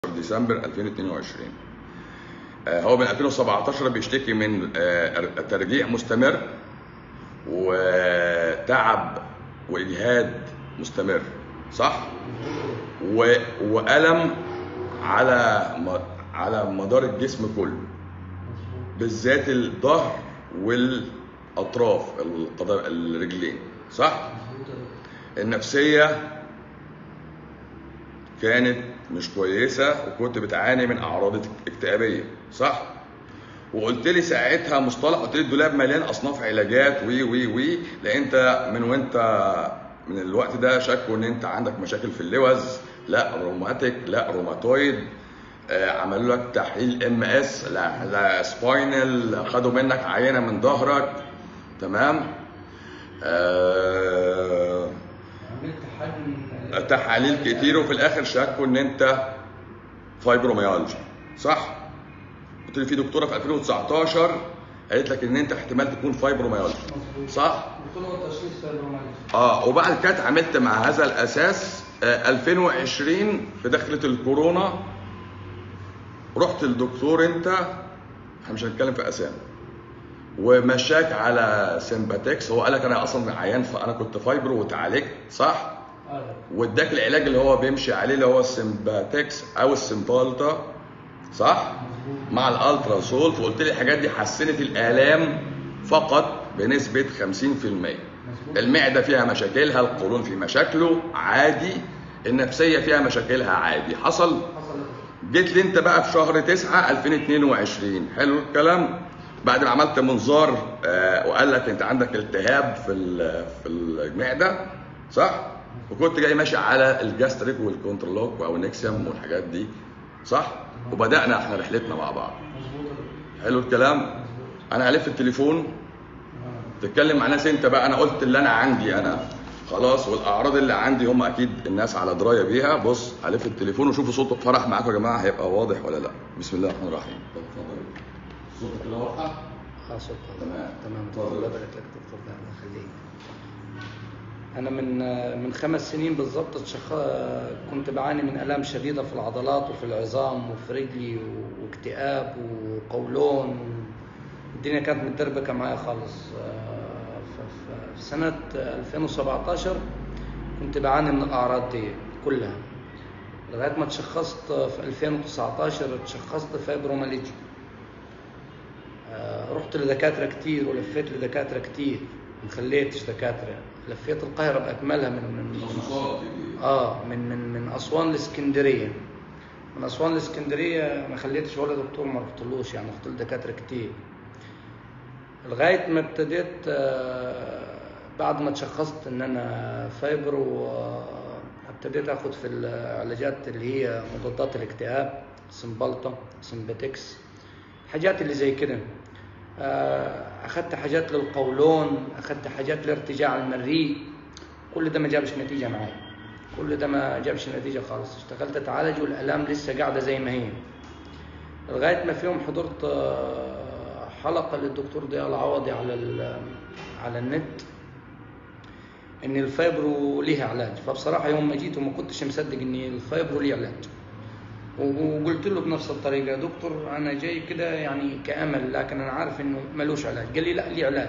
ديسمبر 2022 آه، هو من 2017 بيشتكي من آه، ترجيع مستمر وتعب واجهاد مستمر صح و- والم على م- على مدار الجسم كله بالذات الظهر والاطراف القدم الرجلين صح النفسيه كانت مش كويسه وكنت بتعاني من اعراض اكتئابيه صح وقلت لي ساعتها مصطلح قلت لي الدولاب مليان اصناف علاجات وي وي وي لان انت من وانت من الوقت ده شكوا ان انت عندك مشاكل في اللوز لا روماتيك لا روماتويد آه، عملوا لك تحليل ام اس لا, لا سباينال خدوا منك عينه من ظهرك تمام آه عملت حجم تحاليل كتير وفي الاخر شكوا ان انت فايبروميالجيا صح؟ قلت لي في دكتوره في 2019 قالت لك ان انت احتمال تكون فايبروميالجيا مظبوط صح؟ قلت له تشخيص فيبروميالجيا اه وبعد كده اتعاملت مع هذا الاساس آه 2020 في دخلة الكورونا رحت للدكتور انت احنا مش هنتكلم في اسامي ومشاك على سيمباتكس هو قال لك انا اصلا عيان فانا كنت فايبرو وتعالجت صح؟ اه واداك العلاج اللي هو بيمشي عليه اللي هو السمباتكس او السمبالتا صح؟ مظبوط مع الالترا سول فقلت لي الحاجات دي حسنت الالام فقط بنسبه 50% مظبوط المعده فيها مشاكلها القولون في مشاكله عادي النفسيه فيها مشاكلها عادي حصل حصل جيت لي انت بقى في شهر 9 2022 حلو الكلام بعد ما عملت منظار آه وقال لك انت عندك التهاب في ال- في المعده صح وكنت جاي ماشي على الجاستريك والكونترلوك او النكسيوم والحاجات دي صح وبدانا احنا رحلتنا مع بعض مظبوط حلو الكلام مظبوط انا هلف التليفون آه. تتكلم مع ناس انت بقى انا قلت اللي انا عندي انا خلاص والاعراض اللي عندي هم اكيد الناس على درايه بيها بص هلف التليفون وشوفوا صوت فرح معاكم يا جماعه هيبقى واضح ولا لا بسم الله الرحمن الرحيم اتفضل صوتك كده واضحه اه صوت تمام. تمام اتفضل. الله يبارك لك دكتور ده الله يخليك انا من من خمس سنين بالضبط اتشخ... كنت بعاني من الام شديده في العضلات وفي العظام وفي رجلي و- واكتئاب وقولون الدنيا كانت متدربكه معايا خالص آه، ف- ف- في سنه 2017 كنت بعاني من الاعراض دي كلها لغايه ما تشخصت في 2019 تشخصت فايبروماليجيا آه، رحت لدكاتره كتير ولفيت لدكاتره كتير ما خليتش دكاتره لفيت القاهره باكملها من من تخصصات اه من من من اسوان لاسكندريه من اسوان لاسكندريه ما خليتش ولا دكتور ما رحتلوش يعني رحت لدكاتره كتير لغايه ما ابتديت آه، بعد ما تشخصت ان انا فايبر وابتديت اخد في العلاجات اللي هي مضادات الاكتئاب سمبالتا سمباتكس الحاجات اللي زي كده آه، اخدت حاجات للقولون اخدت حاجات لارتجاع المريء كل ده ما جابش نتيجه معايا كل ده ما جابش نتيجه خالص اشتغلت اتعالج والالام لسه قاعده زي ما هي لغايه ما في يوم حضرت آه، حلقه للدكتور ضياء العوضي على ال- على النت ان الفايبرو ليه علاج فبصراحه يوم ما جيت وما كنتش مصدق ان الفايبرو ليه علاج وقلت له بنفس الطريقه يا دكتور انا جاي كده يعني كامل لكن انا عارف انه ملوش علاج قال لي لا ليه علاج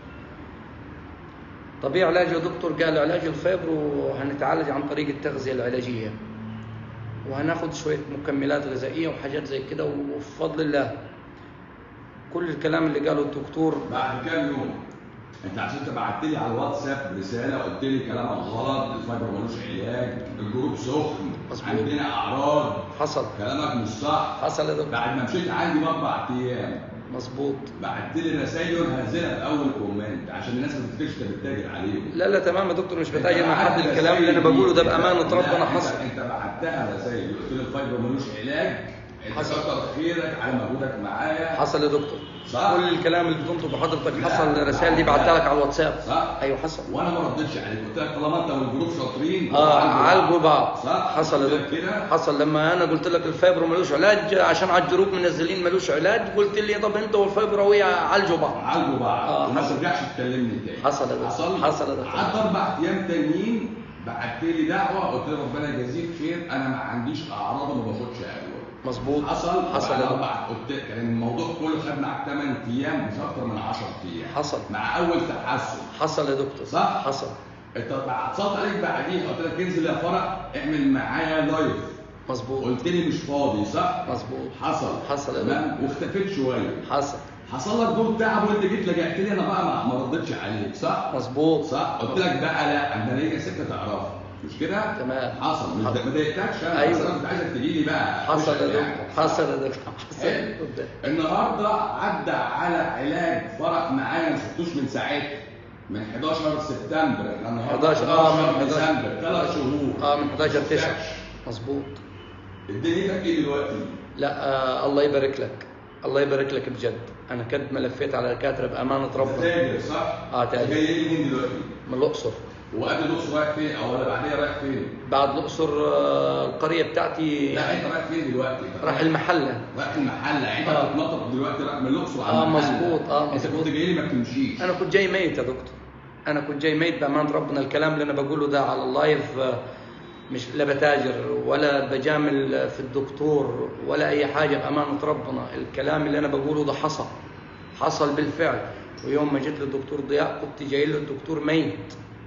طب ايه علاج يا دكتور قال علاج الفايبرو هنتعالج عن طريق التغذيه العلاجيه وهناخد شويه مكملات غذائيه وحاجات زي كده وبفضل الله كل الكلام اللي قاله الدكتور بعد كام يوم انت عشان انت بعت لي على الواتساب رساله قلت لي كلامك غلط الفايبر ملوش علاج الجروب سخن مظبوط. عندنا اعراض حصل كلامك مش صح حصل يا دكتور بعد ما مشيت عندي باربع ايام مظبوط بعت لي رسائل هنزلها في اول كومنت عشان الناس ما تفتكرش انت بتتاجر عليهم لا لا تمام يا دكتور مش انت بتاجر مع بعت حد رسائل الكلام اللي انا بقوله ده دي. بامانه لا، ربنا انت- حصل انت بعتها رسائل قلت لي الفايبر ملوش علاج انت حصل. كتر خيرك على مجهودك معايا حصل يا دكتور صح. كل الكلام اللي بتنطق بحضرتك لا. حصل الرسائل دي بعتها لك على الواتساب صح ايوه حصل وانا ما ردتش عليك قلت لك طالما انت والجروب شاطرين اه عالجوا بعض صح حصل يا قلت لك دكتور كده حصل لما انا قلت لك الفايبرو ملوش علاج عشان على الجروب منزلين ملوش علاج قلت لي طب انت والفايبرويه عالجوا بعض عالجوا بعض آه، وما حصل. ترجعش تكلمني تاني حصل يا دكتور. حصل حصل يا دكتور. قعدت اربع ايام تانيين بعت لي دعوه قلت له ربنا يجازيك خير انا ما عنديش اعراض وما باخدش ادويه مظبوط حصل حصل بعد يا دكتور. اربع قلت كان الموضوع كله خد معاك 8 ايام مش اكتر من 10 ايام حصل مع اول تحسن حصل يا دكتور صح؟ حصل انت اتصلت عليك بعديها قلت لك انزل يا فرح اعمل معايا لايف مظبوط قلت لي مش فاضي صح؟ مظبوط حصل حصل يا تمام واختفيت شويه حصل حصل لك دور تعب وانت جيت لجأت لي انا بقى ما ما ردتش عليك صح؟ مظبوط صح؟ قلت لك بقى لا انا ليا سكه تعرفها مش كده؟ تمام. حصل مش حصل. ما ضايقتكش انا أيوة. أصل انا كنت عايزك تجي لي بقى حصل يا أخش دكتور يعني. حصل يا دكتور حصل حلو. النهارده عدى على علاج فرح معايا ما شفتوش من ساعتها من 11 سبتمبر احنا النهارده 11 اه من 11 ديسمبر ثلاث شهور اه من 11 9 شفتكش. مظبوط دنيتك ايه دلوقتي؟ لا آه الله يبارك لك الله يبارك لك بجد انا كنت ما لفيت على دكاتره بامانه ربنا تاجر صح؟ آه، تاجر. جاي لي منين دلوقتي؟ من الاقصر وقبل الاقصر رايح فين؟ او ولا بعديها رايح فين؟ بعد الاقصر آه القريه بتاعتي لا انت رايح فين دلوقتي؟ أنت راح المحله رايح المحل يعني انت آه. بتتنطط دلوقتي رايح من الاقصر على آه، المحل. مظبوط، آه، انت مظبوط. كنت جاي لي ما بتمشيش انا كنت جاي ميت يا دكتور انا كنت جاي ميت بامان ربنا الكلام اللي انا بقوله ده على اللايف آه، مش لا بتاجر ولا بجامل في الدكتور ولا اي حاجه بامانه ربنا الكلام اللي انا بقوله ده حصل حصل بالفعل ويوم ما جيت للدكتور ضياء كنت جاي له الدكتور ميت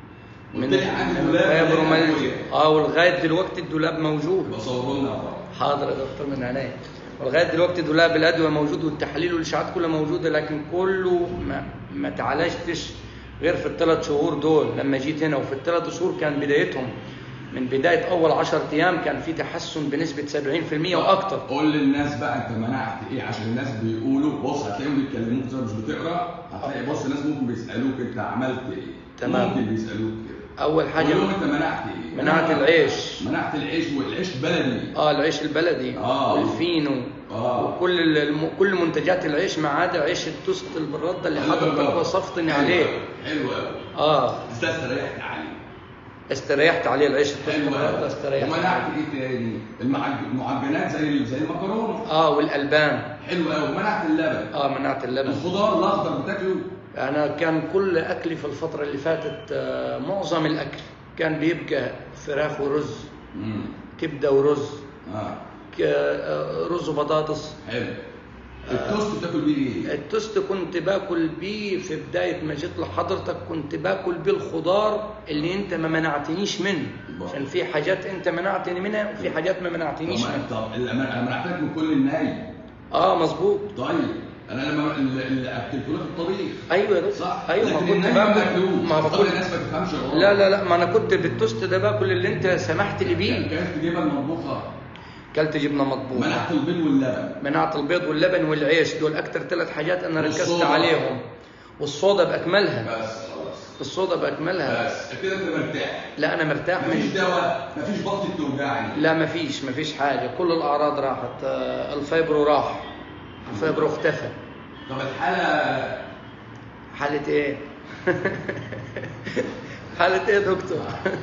قلت لي عندي من دولاب فبراير مليان اه ولغايه دلوقتي الدولاب موجود بصوره لنا يا فرح. حاضر يا دكتور من عينيا ولغايه دلوقتي دولاب الادويه موجود والتحاليل والاشعاعات كلها موجوده لكن كله ما, ما تعالجتش غير في الثلاث شهور دول لما جيت هنا وفي الثلاث شهور كان بدايتهم من بدايه اول 10 ايام كان في تحسن بنسبه 70% واكثر قول للناس بقى انت منعت ايه عشان الناس بيقولوا بص هتلاقيهم بيتكلموك زي مش بتقرا هتلاقي بص الناس ممكن بيسالوك انت عملت ايه تمام. ممكن بيسالوك كده اول حاجه قول لهم انت منعت ايه منعت العيش. منعت العيش والعيش بلدي اه العيش البلدي آه. والفينو آه. وكل الم... كل منتجات العيش ما عدا عيش التوست بالرده اللي حضرتك وصفتني عليه حلو قوي اه بس ده استريحت عليه استريحت عليه العيش التوست حلو بالرده قوي استريحت ومنعت ايه تاني المعج- المعجنات زي زي المكرونه اه والالبان حلو قوي ومنعت اللبن اه منعت اللبن الخضار الاخضر بتاكله انا كان كل اكلي في الفتره اللي فاتت آه معظم الاكل كان بيبقى فراخ ورز امم كبده ورز اه ك- آه، رز وبطاطس حلو التوست بتاكل بيه ايه؟ التوست كنت باكل بيه في بدايه ما جيت لحضرتك كنت باكل بيه الخضار اللي انت ما منعتنيش منه الله. عشان في حاجات انت منعتني منها وفي حاجات ما منعتنيش طب منها طب انا أنا منعت لك من كل الناي اه مظبوط طيب انا لما اللي اللي اكلته لك الطبيخ ايوه يا دكتور صح ايوه ما لكن كنت الناي ما باكل باكلوش ما طب باكل الناس ما تفهمش غلط لا لا لا ما انا كنت بالتوست ده باكل اللي انت سمحت لي بيه كانت جبن مطبوخه كلت جبنه مطبوخه منعت البيض واللبن منعت البيض واللبن والعيش دول اكتر ثلاث حاجات انا ركزت والصودا. عليهم والصودا باكملها بس خلاص الصودا باكملها بس كده انت مرتاح لا انا مرتاح مفيش من دواء مفيش بطن توجعني لا مفيش مفيش حاجه كل الاعراض راحت آه، الفيبرو راح الفيبرو اختفى طب الحاله حاله ايه حاله ايه يا دكتور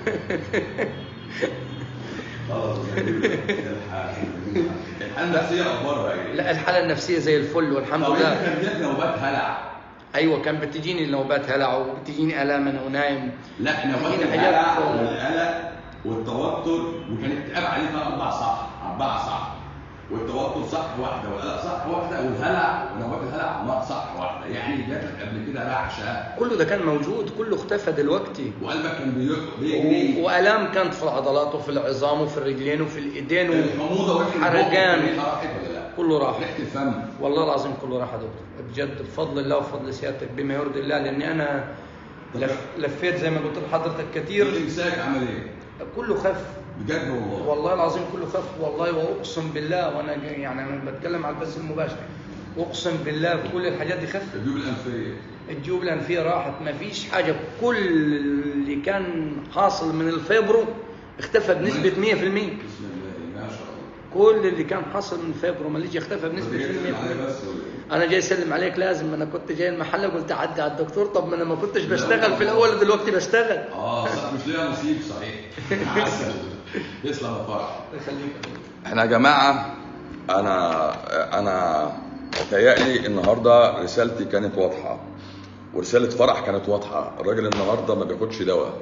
خلاص الحاله الحاله النفسيه اخبارها ايه؟ لا الحاله النفسيه زي الفل والحمد طب انت لله كان جات نوبات هلع ايوه كان بتجيني نوبات هلع وبتجيني الام انا ونايم لا نوبات بتجيني حاجات الهلع والقلق والتوتر وكان اكتئاب عليه بقى اربع صح اربعه صح والتوتر صح واحده والقلق صح واحده والهلع ونوبات الهلع ما صح واحده يعني جاتك قبل كده رعشه كله ده كان موجود كله اختفى دلوقتي وقلبك كان بيق- بيجري و- والام كانت في العضلات وفي العظام وفي الرجلين وفي الايدين الحموضه وريحه البق حرقان ريحه راحت ولا لا؟ كله راح ريحه الفم والله العظيم كله راح يا دكتور بجد بفضل الله وفضل سيادتك بما يرضي الله لاني انا لف لفيت زي ما قلت لحضرتك كتير الامساك عمل ايه؟ كله خف بجد والله والله العظيم كله خف والله واقسم بالله وانا جاي- يعني انا بتكلم على البث المباشر اقسم بالله كل الحاجات دي خفت الجيوب الانفيه الجيوب الانفيه راحت ما فيش حاجه كل اللي كان حاصل من الفيبرو اختفى بنسبه 100% بسم الله ما شاء الله كل اللي كان حاصل من الفيبرو ماليجي اختفى بنسبه طب جاي تسلم عليا 100% بس ولا إيه؟ انا جاي اسلم عليك لازم انا كنت جاي المحل قلت اعدي على الدكتور طب ما انا ما كنتش بشتغل في الاول دلوقتي بشتغل اه صح مش ليها نصيب صحيح عسل تسلم يا فرح يخليك احنا يا جماعه انا انا متهيألي النهارده رسالتي كانت واضحه ورساله فرح كانت واضحه الراجل النهارده ما بياخدش دواء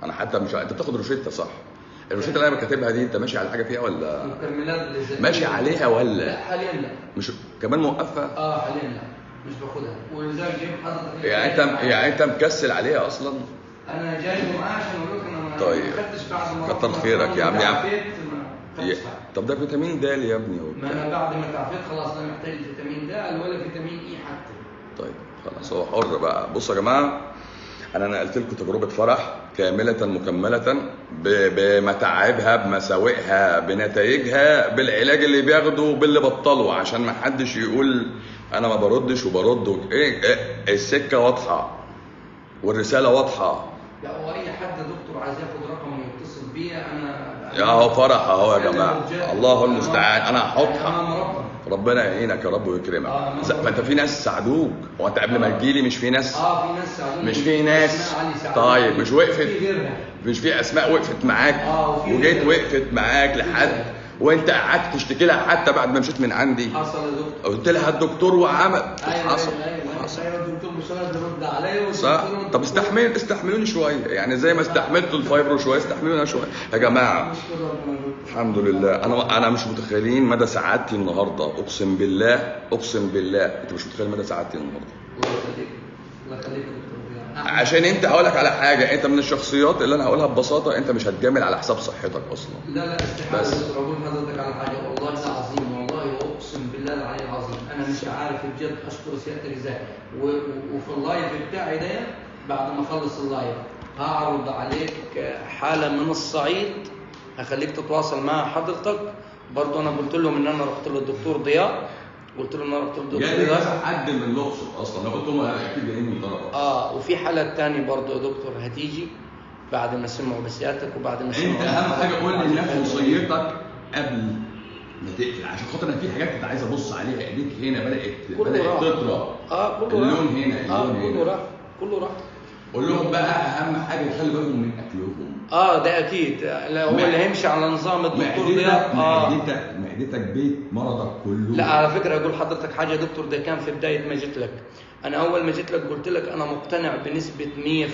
انا حتى مش انت بتاخد روشته صح الروشته اللي انا كاتبها دي انت ماشي على حاجه فيها ولا المكملات الغذائيه ماشي عليها لا ولا حاليا لا مش كمان موقفها اه حاليا لا مش باخدها ولذلك جايب حضرتك يعني انت يعني انت مكسل عليها اصلا انا جايبه معاه عشان اقول لك انا ما طيب. ما خدتش بعد ما كتر رحت خيرك يا عم يا عم. تعافيت، ما يا- خدتش حاجة. طب ده فيتامين د يا ابني ما وبتاع. انا بعد ما تعافيت خلاص لا محتاج فيتامين د ولا فيتامين اي حتى طيب خلاص هو حر بقى بصوا يا جماعه انا نقلت لكم تجربه فرح كامله مكمله ب- بمتاعبها بمساوئها بنتائجها بالعلاج اللي بياخده باللي بطله عشان ما حدش يقول انا ما بردش وبرد و- ايه إيه، السكه واضحه والرساله واضحه لا هو اي حد دكتور عايز ياخد رقم ويتصل بيا انا يا هو فرح اهو يا جماعه بتكلم بجد. الله المستعان انا هحطها امام ربنا ربنا يعينك يا رب ويكرمك آه، ز- ما انت في ناس ساعدوك هو انت قبل ما تجيلي مش في ناس اه في ناس ساعدوني مش في ناس اسماء علي ساعدوني. طيب مش وقفت في غيرها مش في اسماء وقفت معاك آه، وفي وجيت غيرها. وقفت معاك لحد وانت قعدت تشتكي لها حتى بعد ما مشيت من عندي حصل يا دكتور قلت لها الدكتور وعمل ايوه حصل ايوه ايوه حصل ايوه الدكتور مش راضي يرد عليا صح والدكتور- طب استحمل استحملوني شويه يعني زي ما استحملتوا الفايبرو شويه استحملونا شويه يا جماعه نشكر ربنا يا دكتور. الحمد لله انا انا مش متخيلين مدى سعادتي النهارده اقسم بالله اقسم بالله انت مش متخيل مدى سعادتي النهارده الله يخليك الله يخليك يا دكتور بلال. عشان انت هقول لك على حاجه انت من الشخصيات اللي انا هقولها ببساطه انت مش هتجامل على حساب صحتك اصلا لا لا استحاله بس. يا دكتور اقول لحضرتك على حاجه والله العظيم والله واقسم بالله العلي العظيم انا مش عارف بجد اشكر سيادتك ازاي و- و- وفي اللايف بتاعي ده بعد ما اخلص اللايف هعرض عليك حاله من الصعيد هخليك تتواصل مع حضرتك برضه انا قلت لهم ان انا رحت للدكتور ضياء قلت له ان انا رحت للدكتور ضياء حد من الاقصر اصلا لو قلت لهم اكيد جايين من طرف اه وفي حالة تاني برضه يا دكتور هتيجي بعد ما سمعوا بسيادتك وبعد ما سمعوا انت اهم حاجه قول للناس وصيتك قبل ما تقفل عشان خاطر انا في حاجات كنت عايز ابص عليها ايديك هنا بدات كله بدات راح. تطرى اه كله اللون راح هنا اه اللون كله هنا راح كله راح قول لهم بقى اهم حاجه يخلي بالهم من اكلهم اه ده اكيد لا هو مع- اللي هيمشي على نظام الدكتور معدتك ضياء اه معدتك معدتك بيت مرضك كله لا على فكره اقول لحضرتك حاجه يا دكتور ده كان في بدايه ما جيت لك انا اول ما جيت لك قلت لك انا مقتنع بنسبه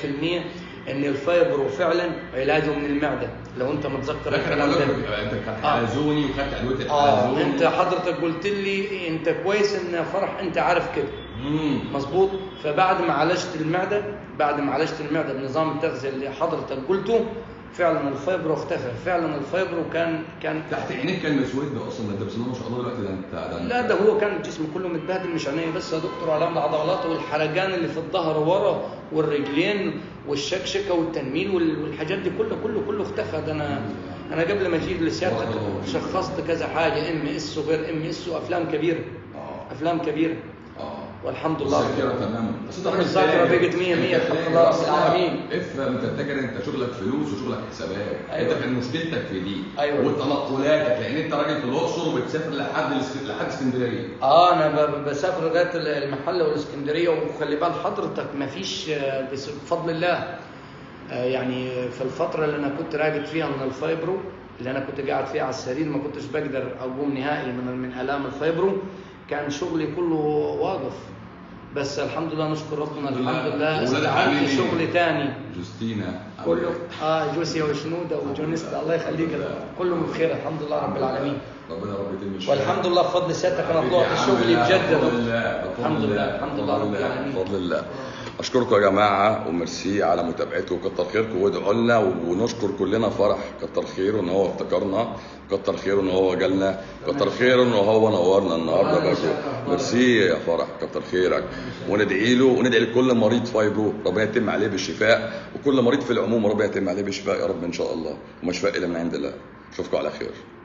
100% ان الفايبرو فعلا علاجه من المعده لو انت متذكر فاكر الكلام اقول ده لك انت كانت آه. حلزوني وخدت ادويه اه الحلزون انت حضرتك قلت لي انت كويس ان فرح انت عارف كده مم. مظبوط فبعد ما عالجت المعده بعد ما عالجت المعده بنظام التغذيه اللي حضرتك قلته فعلا الفايبرو اختفى فعلا الفايبرو كان كان تحت عينيك كان مسود اصلا ده انت بسم الله ما شاء الله دلوقتي ده انت ده انت- لا ده هو كان الجسم كله متبهدل مش عينيه بس يا دكتور علام العضلات والحرقان اللي في الظهر ورا والرجلين والشكشكه والتنميل وال- والحاجات دي كله كله كله اختفى ده انا انا قبل ما اجي لسيادتك شخصت كذا حاجه ام اس وغير ام اس وافلام كبيره اه افلام كبيره اه والحمد لله الذاكره تمام بس انت راجل الذاكرة تاجر. بقت مية مية، انت الحمد تاجر. لله رب أصل العالمين. افهم انت تاجر انت شغلك فلوس وشغلك حسابات أيوة. انت كان مشكلتك في دي أيوة. وتنقلاتك لان انت راجل في الاقصر وبتسافر لحد الاسك- لحد اسكندريه اه انا ب- ب- بسافر لغايه المحله والاسكندريه وخلي بال حضرتك ما فيش آه، بس بفضل الله آه، يعني في الفتره اللي انا كنت راقد فيها من الفايبرو اللي انا كنت قاعد فيها على السرير ما كنتش بقدر اقوم نهائي من من الام الفايبرو كان شغلي كله واقف بس الحمد لله نشكر ربنا الحمد لله وولادك استعنت عاملين إيه؟ شغل تاني جوستينا كله اه جوسيا وشنوده وجونستا الله يخليك كله بخير الحمد لله رب العالمين ربنا يا رب يتم الشفاء. والحمد لله بفضل سيادتك انا حبيبي طلعت يا عم، شغلي لا، بجد يا بفضل دكتور. الله بفضل الحمد لله الله، الحمد بفضل لله رب الله، العالمين بفضل الله اشكركم يا جماعه وميرسي على متابعتكم وكتر خيركم وادعوا لنا ونشكر كلنا فرح كتر خيره ان هو افتكرنا كتر خيره ان هو جالنا كتر خيره ان هو نورنا النهارده برضه ميرسي يا فرح كتر خيرك وندعي له وندعي لكل مريض فايبرو ربنا يتم عليه بالشفاء وكل مريض في العموم ربنا يتم عليه بالشفاء يا رب ان شاء الله وما شفاء الا من عند الله اشوفكم على خير